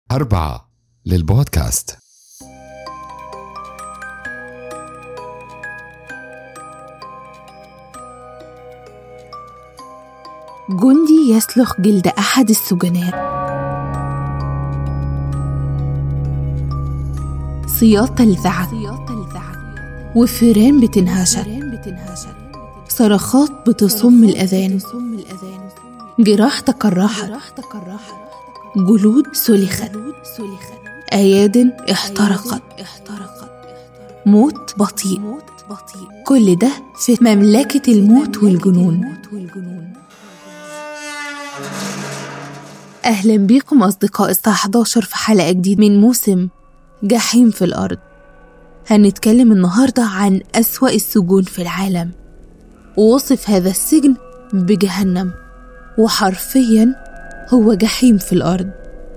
أربعة للبودكاست جندي يسلخ جلد أحد السجناء صياط تلذعت وفيران بتنهشر صرخات بتصم الأذان جراح تقرحت جلود سلخت أياد احترقت موت بطيء كل ده في مملكة الموت والجنون أهلا بيكم أصدقاء الساعة 11 في حلقة جديدة من موسم جحيم في الأرض هنتكلم النهاردة عن أسوأ السجون في العالم ووصف هذا السجن بجهنم وحرفيا هو جحيم في الأرض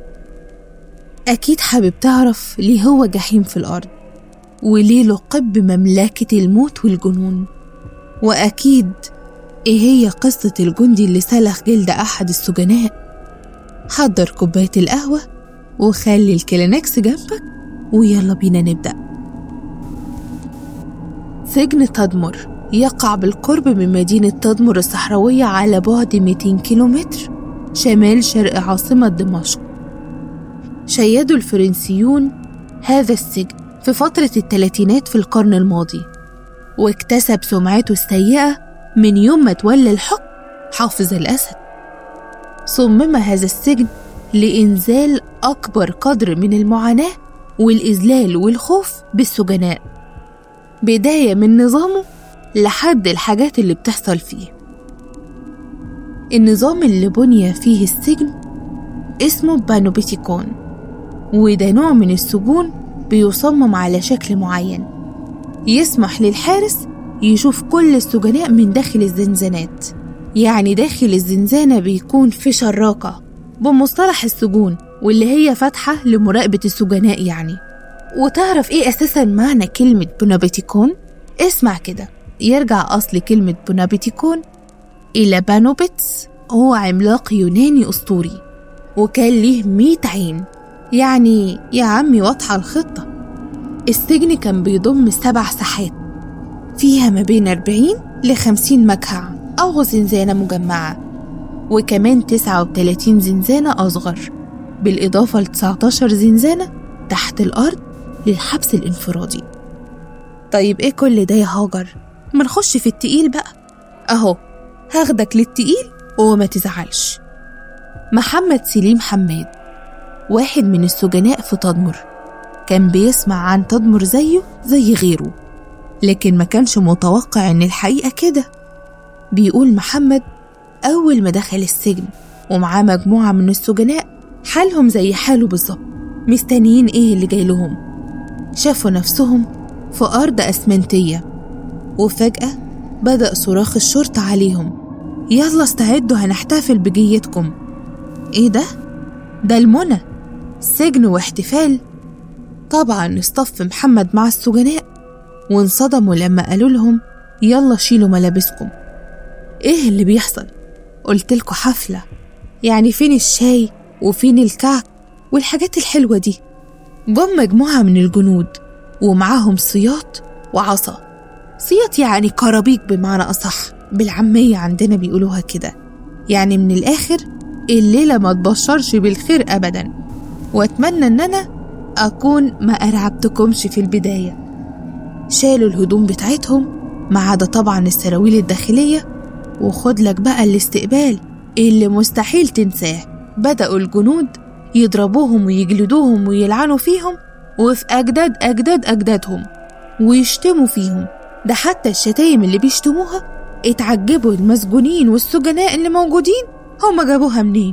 أكيد حابب تعرف ليه هو جحيم في الأرض وليه لقب بمملكة الموت والجنون وأكيد إيه هي قصة الجندي اللي سلخ جلد أحد السجناء حضر كوباية القهوة وخلي الكلينكس جنبك ويلا بينا نبدأ سجن تدمر يقع بالقرب من مدينة تدمر الصحراوية على بعد 200 كيلومتر شمال شرق عاصمة دمشق شيدوا الفرنسيون هذا السجن في فترة الثلاثينات في القرن الماضي واكتسب سمعته السيئة من يوم ما تولى الحكم حافظ الأسد صمم هذا السجن لإنزال أكبر قدر من المعاناة والإذلال والخوف بالسجناء بداية من نظامه لحد الحاجات اللي بتحصل فيه النظام اللي بني فيه السجن اسمه بانوبيتيكون وده نوع من السجون بيصمم على شكل معين يسمح للحارس يشوف كل السجناء من داخل الزنزانات يعني داخل الزنزانة بيكون في شراكة بمصطلح السجون واللي هي فتحة لمراقبة السجناء يعني وتعرف ايه اساسا معنى كلمة بونابيتيكون؟ اسمع كده يرجع أصل كلمة بونابيتيكون إلى بانوبيتس هو عملاق يوناني أسطوري وكان ليه مية عين يعني يا عمي واضحة الخطة السجن كان بيضم سبع ساحات فيها ما بين 40 ل 50 مكهى أو زنزانة مجمعة وكمان 39 زنزانة أصغر بالإضافة ل 19 زنزانة تحت الأرض للحبس الانفرادي طيب إيه كل ده يا هاجر؟ ما نخش في التقيل بقى أهو هاخدك للتقيل وما تزعلش محمد سليم حماد واحد من السجناء في تدمر كان بيسمع عن تدمر زيه زي غيره لكن ما كانش متوقع إن الحقيقة كده بيقول محمد أول ما دخل السجن ومعاه مجموعة من السجناء حالهم زي حاله بالظبط مستنيين إيه اللي جاي لهم شافوا نفسهم في أرض أسمنتية وفجأة بدأ صراخ الشرطة عليهم يلا استعدوا هنحتفل بجيتكم إيه ده؟ ده المنى سجن واحتفال طبعا اصطف محمد مع السجناء وانصدموا لما قالوا لهم يلا شيلوا ملابسكم ايه اللي بيحصل قلتلكوا حفلة يعني فين الشاي وفين الكعك والحاجات الحلوة دي جم مجموعة من الجنود ومعاهم سياط وعصا سياط يعني كرابيك بمعنى أصح بالعامية عندنا بيقولوها كده يعني من الآخر الليلة ما تبشرش بالخير أبدا وأتمنى إن أنا أكون ما أرعبتكمش في البداية شالوا الهدوم بتاعتهم ما عدا طبعا السراويل الداخلية وخد لك بقى الاستقبال اللي مستحيل تنساه بدأوا الجنود يضربوهم ويجلدوهم ويلعنوا فيهم وفي أجداد أجداد أجدادهم ويشتموا فيهم ده حتى الشتايم اللي بيشتموها اتعجبوا المسجونين والسجناء اللي موجودين هما جابوها منين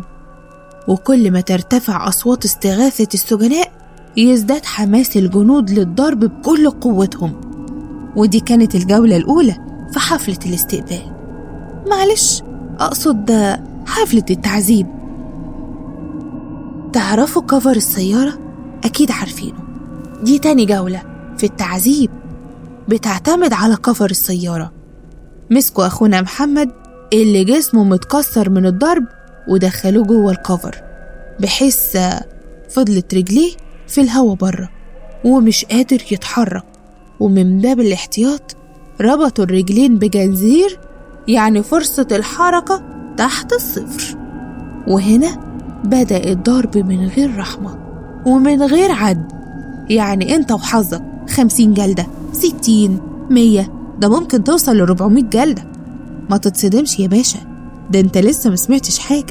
وكل ما ترتفع أصوات استغاثة السجناء يزداد حماس الجنود للضرب بكل قوتهم ودي كانت الجولة الأولى في حفلة الاستقبال معلش أقصد حفلة التعذيب تعرفوا كفر السيارة؟ أكيد عارفينه دي تاني جولة في التعذيب بتعتمد على كفر السيارة مسكوا أخونا محمد اللي جسمه متكسر من الضرب ودخلوه جوه الكفر بحيث فضلت رجليه في الهوا بره ومش قادر يتحرك ومن باب الاحتياط ربطوا الرجلين بجنزير يعني فرصة الحركة تحت الصفر وهنا بدأ الضرب من غير رحمة ومن غير عد يعني انت وحظك خمسين جلدة ستين مية ده ممكن توصل لربعمية جلدة ما تتصدمش يا باشا ده انت لسه ما سمعتش حاجة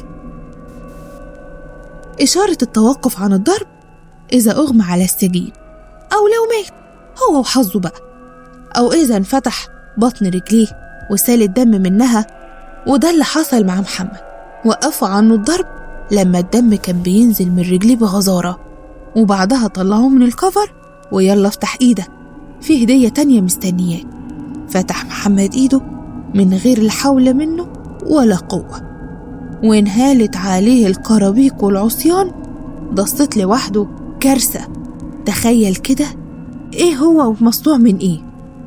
إشارة التوقف عن الضرب إذا أغمى على السجين أو لو مات هو وحظه بقى أو إذا انفتح بطن رجليه وسال الدم منها وده اللي حصل مع محمد وقفوا عنه الضرب لما الدم كان بينزل من رجليه بغزارة وبعدها طلعوه من الكفر ويلا افتح ايدك في هدية تانية مستنياك فتح محمد ايده من غير الحول منه ولا قوة وانهالت عليه الكرابيك والعصيان ضصت لوحده كارثة تخيل كده ايه هو ومصنوع من ايه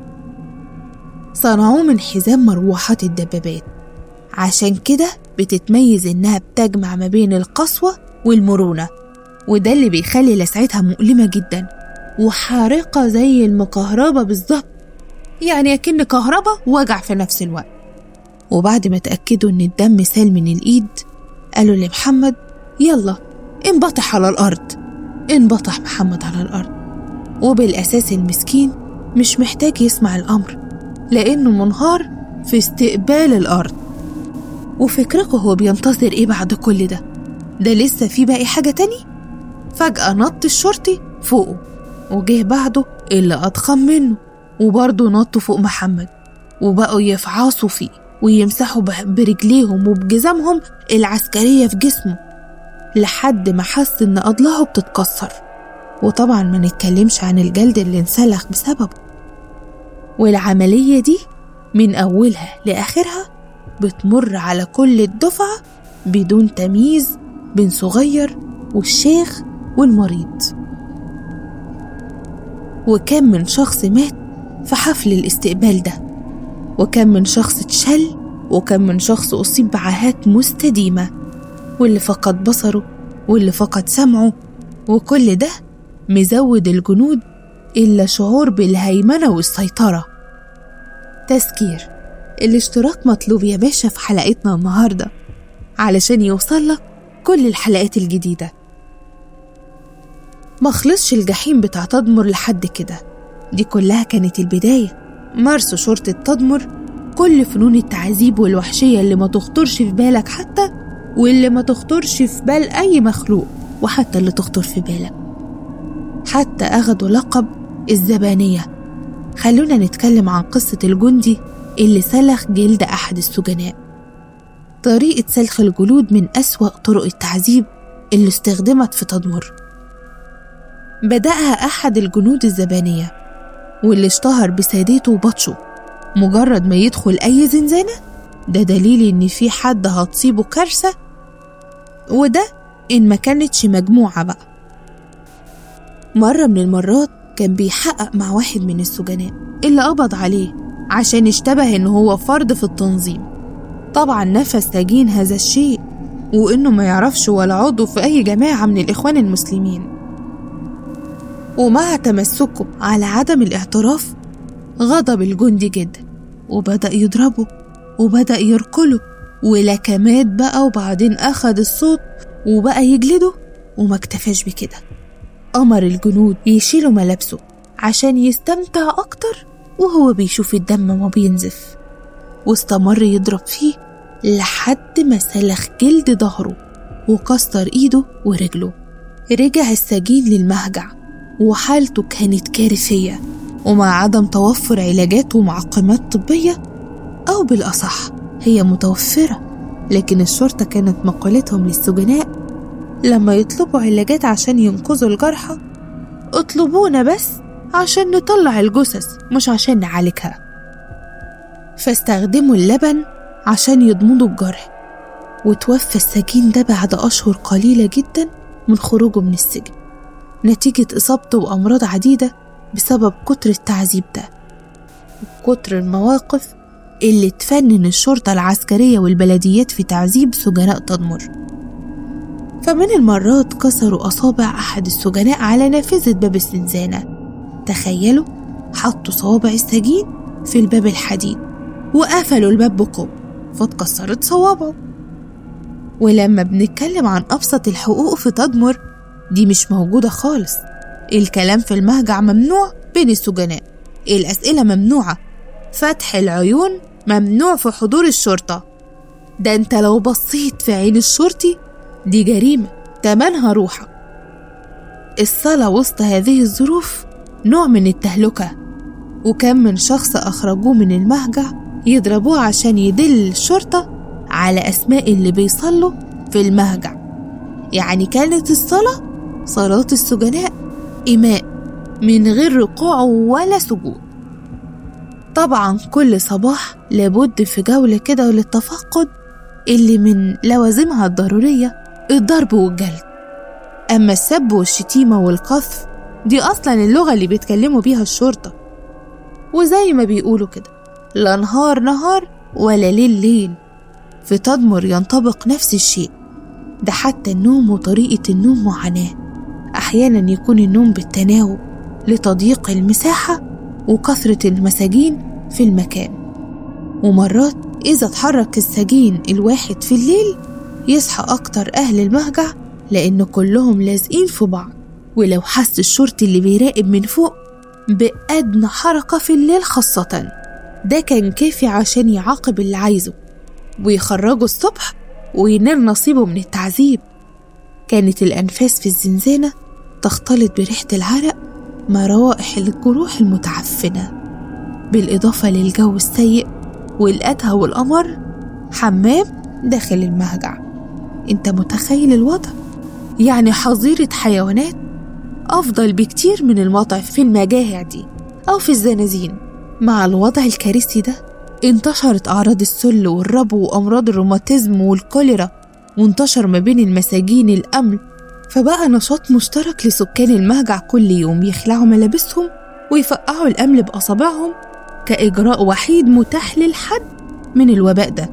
صنعوه من حزام مروحات الدبابات عشان كده بتتميز إنها بتجمع ما بين القسوة والمرونة وده اللي بيخلي لسعتها مؤلمة جدا وحارقة زي المكهربة بالظبط يعني أكن كهربا وجع في نفس الوقت وبعد ما تأكدوا إن الدم سال من الإيد قالوا لمحمد يلا انبطح على الأرض انبطح محمد على الأرض وبالأساس المسكين مش محتاج يسمع الأمر لأنه منهار في استقبال الأرض وفكركم هو بينتظر إيه بعد كل ده؟ ده لسه في باقي حاجة تاني؟ فجأة نط الشرطي فوقه وجه بعده اللي أضخم منه وبرضه نطوا فوق محمد وبقوا يفعصوا فيه ويمسحوا برجليهم وبجزامهم العسكرية في جسمه لحد ما حس إن أضلاعه بتتكسر وطبعا ما نتكلمش عن الجلد اللي انسلخ بسببه والعملية دي من أولها لآخرها بتمر على كل الدفعة بدون تمييز بين صغير والشيخ والمريض وكم من شخص مات في حفل الاستقبال ده وكم من شخص اتشل وكم من شخص أصيب بعاهات مستديمة واللي فقد بصره واللي فقد سمعه وكل ده مزود الجنود إلا شعور بالهيمنة والسيطرة تذكير الاشتراك مطلوب يا باشا في حلقتنا النهاردة علشان يوصلك كل الحلقات الجديدة ما خلصش الجحيم بتاع تدمر لحد كده دي كلها كانت البداية مارسوا شرطة تدمر كل فنون التعذيب والوحشية اللي ما تخطرش في بالك حتى واللي ما تخطرش في بال أي مخلوق وحتى اللي تخطر في بالك حتى أخدوا لقب الزبانية خلونا نتكلم عن قصة الجندي اللي سلخ جلد أحد السجناء طريقة سلخ الجلود من أسوأ طرق التعذيب اللي استخدمت في تدمر بدأها أحد الجنود الزبانية واللي اشتهر بسادته وبطشه مجرد ما يدخل أي زنزانة ده دليل إن في حد هتصيبه كارثة وده إن ما كانتش مجموعة بقى مرة من المرات كان بيحقق مع واحد من السجناء اللي قبض عليه عشان اشتبه إن هو فرد في التنظيم طبعا نفى السجين هذا الشيء وإنه ما يعرفش ولا عضو في أي جماعة من الإخوان المسلمين ومع تمسكه على عدم الاعتراف غضب الجندي جدا وبدأ يضربه وبدأ يركله ولكمات بقى وبعدين أخد الصوت وبقى يجلده وما اكتفاش بكده أمر الجنود يشيلوا ملابسه عشان يستمتع أكتر وهو بيشوف الدم ما بينزف واستمر يضرب فيه لحد ما سلخ جلد ظهره وكسر ايده ورجله رجع السجين للمهجع وحالته كانت كارثية ومع عدم توفر علاجات ومعقمات طبية أو بالأصح هي متوفرة لكن الشرطة كانت مقالتهم للسجناء لما يطلبوا علاجات عشان ينقذوا الجرحى اطلبونا بس عشان نطلع الجثث مش عشان نعالجها فاستخدموا اللبن عشان يضمدوا الجرح وتوفى السجين ده بعد أشهر قليلة جدا من خروجه من السجن نتيجة إصابته بأمراض عديدة بسبب كتر التعذيب ده وكتر المواقف اللي تفنن الشرطة العسكرية والبلديات في تعذيب سجناء تدمر فمن المرات كسروا أصابع أحد السجناء على نافذة باب الزنزانة تخيلوا حطوا صوابع السجين في الباب الحديد وقفلوا الباب بقوة فاتكسرت صوابعه ولما بنتكلم عن أبسط الحقوق في تدمر دي مش موجودة خالص الكلام في المهجع ممنوع بين السجناء الأسئلة ممنوعة فتح العيون ممنوع في حضور الشرطة ده انت لو بصيت في عين الشرطي دي جريمة تمنها روحك الصلاة وسط هذه الظروف نوع من التهلكة وكم من شخص أخرجوه من المهجع يضربوه عشان يدل الشرطة على أسماء اللي بيصلوا في المهجع يعني كانت الصلاة صلاة السجناء إيماء من غير ركوع ولا سجود طبعا كل صباح لابد في جولة كده للتفقد اللي من لوازمها الضرورية الضرب والجلد أما السب والشتيمة والقذف دي أصلا اللغة اللي بيتكلموا بيها الشرطة وزي ما بيقولوا كده لا نهار نهار ولا ليل ليل في تدمر ينطبق نفس الشيء ده حتى النوم وطريقة النوم معاناة أحيانا يكون النوم بالتناوب لتضييق المساحة وكثرة المساجين في المكان ومرات إذا اتحرك السجين الواحد في الليل يصحى أكتر أهل المهجع لأن كلهم لازقين في بعض ولو حس الشرطي اللي بيراقب من فوق بأدنى حركة في الليل خاصة ده كان كافي عشان يعاقب اللي عايزه ويخرجه الصبح وينال نصيبه من التعذيب كانت الأنفاس في الزنزانة تختلط بريحة العرق مع روائح الجروح المتعفنة بالإضافة للجو السيء والأدهى والقمر حمام داخل المهجع انت متخيل الوضع يعني حظيرة حيوانات أفضل بكتير من المطعم في المجاهع دي أو في الزنازين مع الوضع الكارثي ده انتشرت أعراض السل والربو وأمراض الروماتيزم والكوليرا وانتشر ما بين المساجين الأمن فبقى نشاط مشترك لسكان المهجع كل يوم يخلعوا ملابسهم ويفقعوا الأمل بأصابعهم كإجراء وحيد متاح للحد من الوباء ده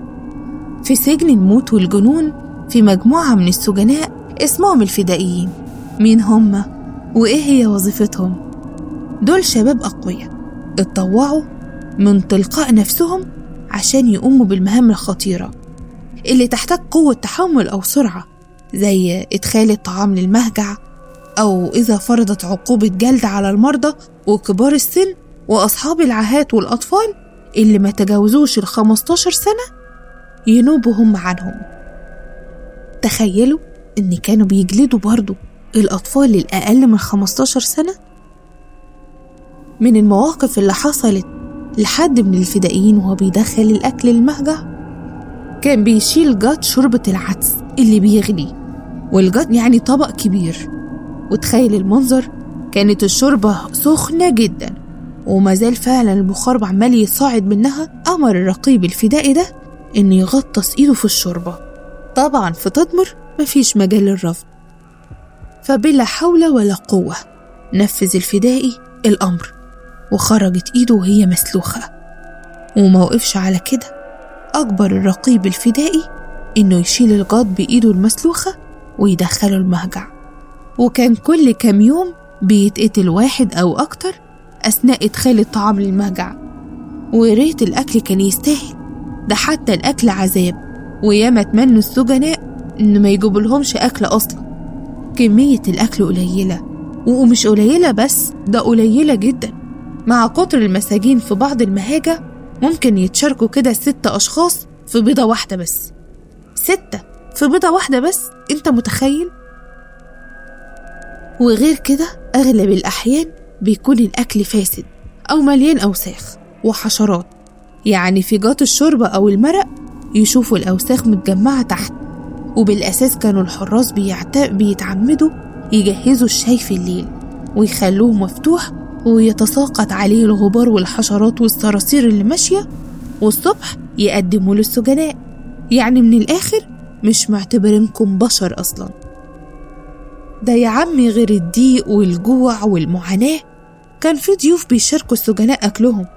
في سجن الموت والجنون في مجموعة من السجناء اسمهم الفدائيين مين هم وإيه هي وظيفتهم دول شباب أقوياء اتطوعوا من تلقاء نفسهم عشان يقوموا بالمهام الخطيرة اللي تحتاج قوة تحمل أو سرعة زي إدخال الطعام للمهجع أو إذا فرضت عقوبة جلد على المرضى وكبار السن وأصحاب العاهات والأطفال اللي ما تجاوزوش ال 15 سنة ينوبوا هم عنهم تخيلوا إن كانوا بيجلدوا برضو الأطفال الأقل من 15 سنة من المواقف اللي حصلت لحد من الفدائيين وهو بيدخل الأكل المهجع كان بيشيل جات شوربة العدس اللي بيغلي والجات يعني طبق كبير وتخيل المنظر كانت الشوربة سخنة جدا وما زال فعلا البخار عمال يصاعد منها أمر الرقيب الفدائي ده إنه يغطس إيده في الشوربة طبعا في تدمر مفيش مجال للرفض فبلا حول ولا قوة نفذ الفدائي الأمر وخرجت إيده وهي مسلوخة وما وقفش على كده أجبر الرقيب الفدائي إنه يشيل الجاد بإيده المسلوخة ويدخله المهجع وكان كل كام يوم بيتقتل واحد أو أكتر أثناء إدخال الطعام للمهجع وريت الأكل كان يستاهل ده حتى الأكل عذاب وياما تمنوا السجناء إن ما يجيبولهمش أكل أصلا كمية الأكل قليلة ومش قليلة بس ده قليلة جدا مع كتر المساجين في بعض المهاجة ممكن يتشاركوا كده ست أشخاص في بيضة واحدة بس ستة في بيضة واحدة بس أنت متخيل؟ وغير كده أغلب الأحيان بيكون الأكل فاسد أو مليان أوساخ وحشرات يعني في جات الشوربة أو المرق يشوفوا الأوساخ متجمعة تحت وبالأساس كانوا الحراس بيعت... بيتعمدوا يجهزوا الشاي في الليل ويخلوه مفتوح ويتساقط عليه الغبار والحشرات والصراصير اللي ماشية والصبح يقدموا للسجناء يعني من الآخر مش معتبرينكم بشر أصلا ده يا عمي غير الضيق والجوع والمعاناة كان في ضيوف بيشاركوا السجناء أكلهم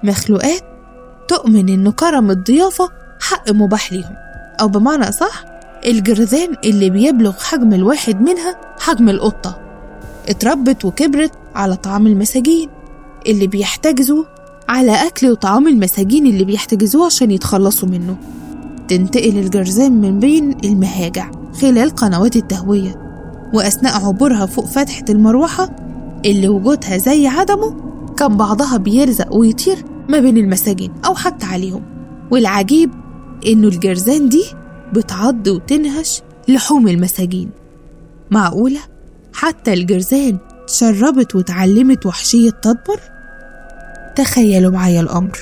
مخلوقات تؤمن إن كرم الضيافة حق مباح ليهم أو بمعنى أصح الجرذان اللي بيبلغ حجم الواحد منها حجم القطة اتربت وكبرت على طعام المساجين اللي بيحتجزوا على أكل وطعام المساجين اللي بيحتجزوه عشان يتخلصوا منه تنتقل الجرذان من بين المهاجع خلال قنوات التهوية وأثناء عبورها فوق فتحة المروحة اللي وجودها زي عدمه كان بعضها بيلزق ويطير ما بين المساجين أو حتى عليهم والعجيب إنه الجرذان دي بتعض وتنهش لحوم المساجين معقولة حتى الجرذان تشربت وتعلمت وحشية تدبر تخيلوا معايا الأمر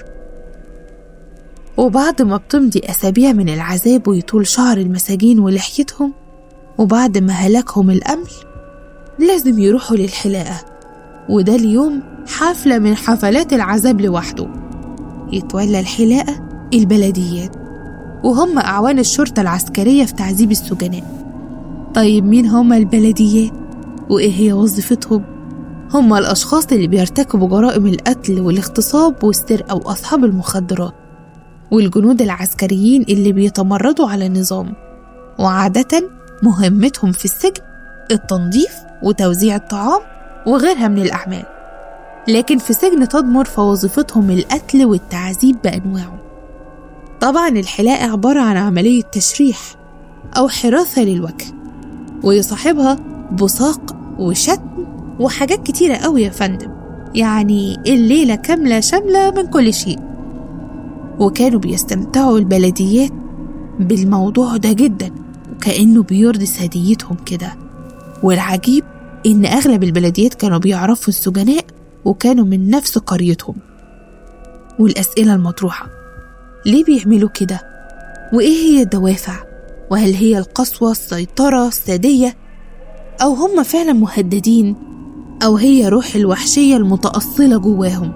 وبعد ما بتمضي أسابيع من العذاب ويطول شعر المساجين ولحيتهم وبعد ما هلكهم الأمل لازم يروحوا للحلاقة وده اليوم حفلة من حفلات العذاب لوحده يتولى الحلاقة البلديات وهم أعوان الشرطة العسكرية في تعذيب السجناء طيب مين هم البلديات؟ وإيه هي وظيفتهم؟ هم الأشخاص اللي بيرتكبوا جرائم القتل والاغتصاب والسرقة وأصحاب المخدرات والجنود العسكريين اللي بيتمردوا على النظام وعادة مهمتهم في السجن التنظيف وتوزيع الطعام وغيرها من الأعمال لكن في سجن تدمر فوظيفتهم القتل والتعذيب بأنواعه طبعا الحلاقة عبارة عن عملية تشريح أو حراثة للوجه ويصاحبها بصاق وشتم وحاجات كتيرة قوي يا فندم يعني الليلة كاملة شاملة من كل شيء وكانوا بيستمتعوا البلديات بالموضوع ده جدا وكأنه بيرضي ساديتهم كده والعجيب إن أغلب البلديات كانوا بيعرفوا السجناء وكانوا من نفس قريتهم والأسئلة المطروحة ليه بيعملوا كده؟ وإيه هي الدوافع؟ وهل هي القسوة السيطرة السادية؟ أو هم فعلا مهددين؟ أو هي روح الوحشية المتأصلة جواهم؟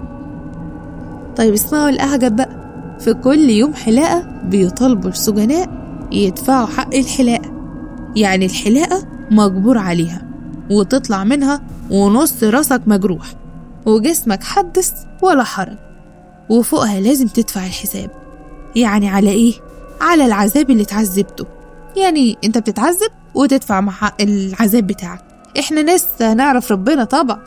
طيب اسمعوا الأعجب بقى في كل يوم حلاقة بيطالبوا السجناء يدفعوا حق الحلاقة يعني الحلاقة مجبور عليها وتطلع منها ونص راسك مجروح وجسمك حدث ولا حرج وفوقها لازم تدفع الحساب يعني على ايه؟ على العذاب اللي اتعذبته يعني انت بتتعذب وتدفع مع حق العذاب بتاعك احنا ناس نعرف ربنا طبعا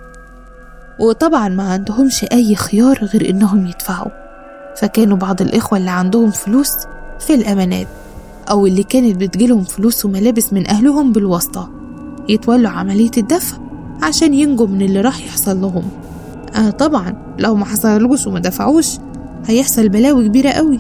وطبعا ما عندهمش اي خيار غير انهم يدفعوا فكانوا بعض الاخوة اللي عندهم فلوس في الامانات او اللي كانت بتجيلهم فلوس وملابس من اهلهم بالواسطة يتولوا عملية الدفع عشان ينجوا من اللي راح يحصل لهم آه طبعا لو ما حصلوش وما دفعوش هيحصل بلاوي كبيرة قوي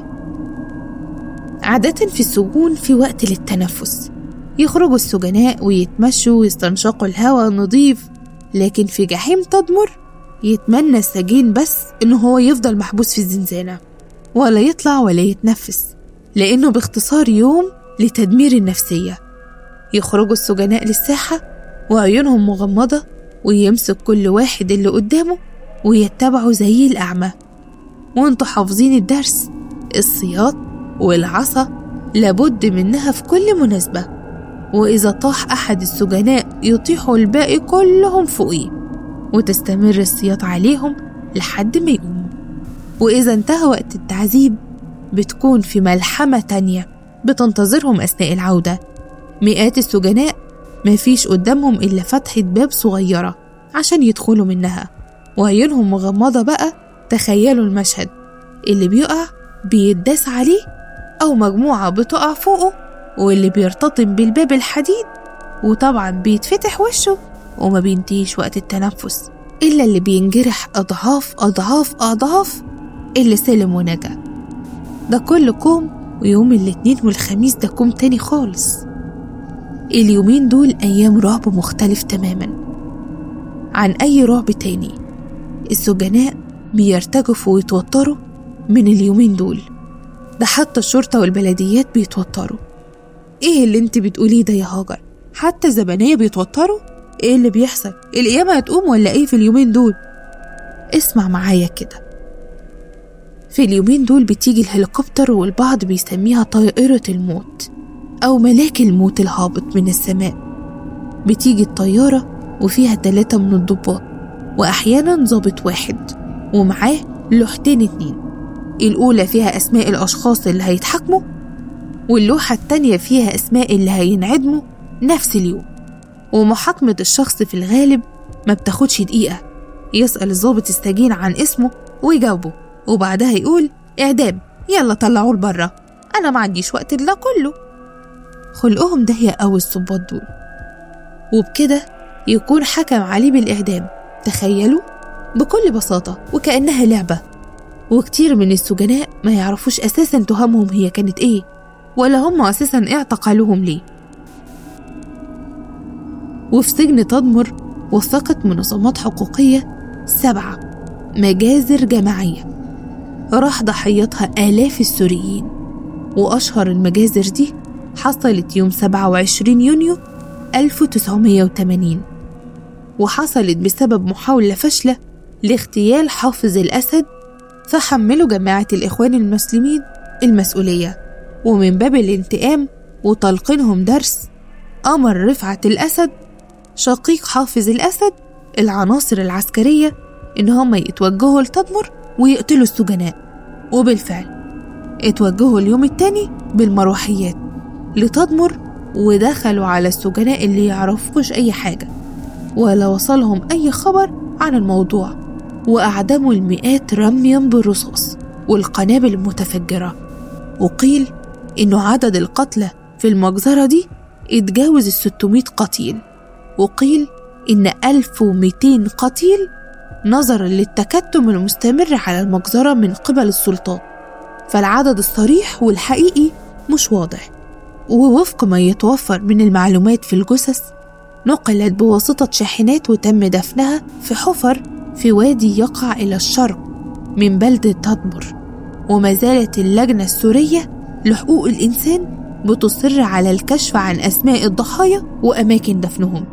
عادة في السجون في وقت للتنفس يخرجوا السجناء ويتمشوا ويستنشقوا الهواء النظيف لكن في جحيم تدمر يتمنى السجين بس إنه هو يفضل محبوس في الزنزانة ولا يطلع ولا يتنفس لأنه باختصار يوم لتدمير النفسية يخرجوا السجناء للساحة وعيونهم مغمضة ويمسك كل واحد اللي قدامه ويتبعه زي الأعمى وانتوا حافظين الدرس السياط والعصا لابد منها في كل مناسبة وإذا طاح أحد السجناء يطيحوا الباقي كلهم فوقيه وتستمر السياط عليهم لحد ما يقوموا وإذا انتهى وقت التعذيب بتكون في ملحمة تانية بتنتظرهم أثناء العودة مئات السجناء مفيش قدامهم إلا فتحة باب صغيرة عشان يدخلوا منها وعيونهم مغمضة بقى تخيلوا المشهد اللي بيقع بيتداس عليه أو مجموعة بتقع فوقه واللي بيرتطم بالباب الحديد وطبعا بيتفتح وشه وما بينتهيش وقت التنفس إلا اللي بينجرح أضعاف أضعاف أضعاف اللي سلم ونجا ده كل كوم ويوم الاثنين والخميس ده كوم تاني خالص اليومين دول أيام رعب مختلف تماما عن أي رعب تاني السجناء بيرتجفوا ويتوتروا من اليومين دول ده حتى الشرطة والبلديات بيتوتروا ايه اللي انت بتقوليه ده يا هاجر حتى الزبانية بيتوتروا ايه اللي بيحصل القيامة هتقوم ولا ايه في اليومين دول اسمع معايا كده في اليومين دول بتيجي الهليكوبتر والبعض بيسميها طائرة الموت أو ملاك الموت الهابط من السماء بتيجي الطيارة وفيها تلاتة من الضباط وأحيانا ضابط واحد ومعاه لوحتين اتنين الأولى فيها أسماء الأشخاص اللي هيتحاكموا واللوحة التانية فيها أسماء اللي هينعدموا نفس اليوم ومحاكمة الشخص في الغالب ما بتاخدش دقيقة يسأل الضابط السجين عن اسمه ويجاوبه وبعدها يقول إعدام يلا طلعوه لبره أنا ما عنديش وقت لده كله خلقهم ده هي أوي الصباط دول وبكده يكون حكم عليه بالإعدام تخيلوا بكل بساطة وكأنها لعبة وكتير من السجناء ما يعرفوش أساسا تهمهم هي كانت إيه ولا هم أساسا اعتقلوهم ليه وفي سجن تدمر وثقت منظمات حقوقية سبعة مجازر جماعية راح ضحيتها آلاف السوريين وأشهر المجازر دي حصلت يوم 27 يونيو 1980 وحصلت بسبب محاولة فاشلة لاغتيال حافظ الأسد فحملوا جماعة الإخوان المسلمين المسؤولية ومن باب الانتقام وتلقينهم درس أمر رفعت الأسد شقيق حافظ الأسد العناصر العسكرية إن هم يتوجهوا لتدمر ويقتلوا السجناء وبالفعل اتوجهوا اليوم التاني بالمروحيات لتدمر ودخلوا على السجناء اللي يعرفوش أي حاجة ولا وصلهم أي خبر عن الموضوع وأعدموا المئات رميا بالرصاص والقنابل المتفجرة وقيل إنه عدد القتلى في المجزرة دي اتجاوز الستمائة قتيل وقيل إن 1200 قتيل نظرا للتكتم المستمر على المجزرة من قبل السلطات فالعدد الصريح والحقيقي مش واضح ووفق ما يتوفر من المعلومات في الجثث نقلت بواسطة شاحنات وتم دفنها في حفر في وادي يقع إلى الشرق من بلدة تدمر وما زالت اللجنة السورية لحقوق الإنسان بتصر على الكشف عن أسماء الضحايا وأماكن دفنهم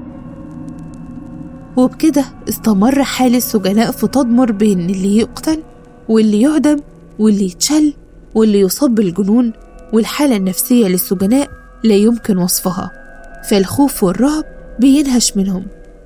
وبكده استمر حال السجناء في تدمر بين اللي يقتل واللي يهدم واللي يتشل واللي يصاب بالجنون والحالة النفسية للسجناء لا يمكن وصفها فالخوف والرعب بينهش منهم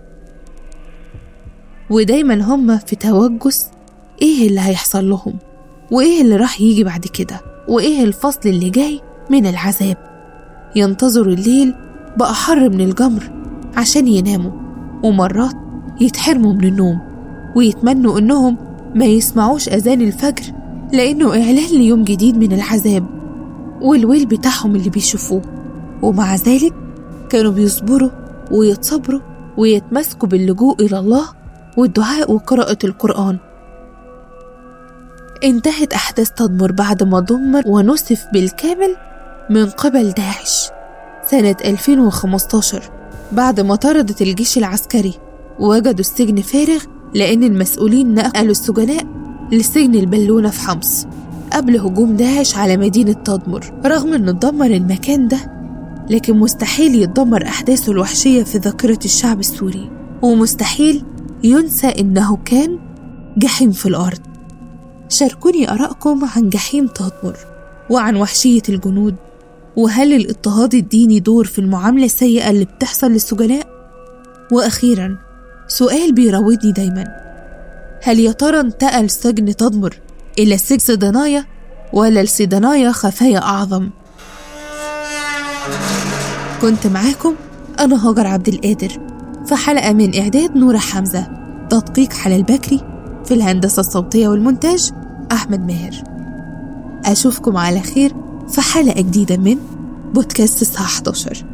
ودايما هم في توجس ايه اللي هيحصل لهم وايه اللي راح يجي بعد كده وايه الفصل اللي جاي من العذاب ينتظروا الليل بأحر من الجمر عشان يناموا ومرات يتحرموا من النوم ويتمنوا إنهم ما يسمعوش أذان الفجر لأنه إعلان ليوم جديد من العذاب والويل بتاعهم اللي بيشوفوه ومع ذلك كانوا بيصبروا ويتصبروا ويتمسكوا باللجوء إلى الله والدعاء وقراءة القرآن انتهت أحداث تدمر بعد ما دمر ونسف بالكامل من قبل داعش سنة 2015 بعد ما طردت الجيش العسكري ووجدوا السجن فارغ لأن المسؤولين نقلوا السجناء لسجن البلونة في حمص قبل هجوم داعش على مدينة تدمر رغم أنه اتدمر المكان ده لكن مستحيل يتدمر أحداثه الوحشية في ذاكرة الشعب السوري ومستحيل ينسى إنه كان جحيم في الأرض شاركوني آرائكم عن جحيم تدمر وعن وحشية الجنود وهل الاضطهاد الديني دور في المعاملة السيئة اللي بتحصل للسجناء؟ وأخيرا سؤال بيراودني دايما هل يا ترى انتقل سجن تدمر إلى سجن صيدنايا ولا الصيدنايا خفايا أعظم؟ كنت معاكم أنا هاجر عبد القادر في حلقة من إعداد نورة حمزة تدقيق حلال بكري في الهندسة الصوتية والمونتاج أحمد ماهر أشوفكم على خير في حلقة جديدة من بودكاست الساعة 11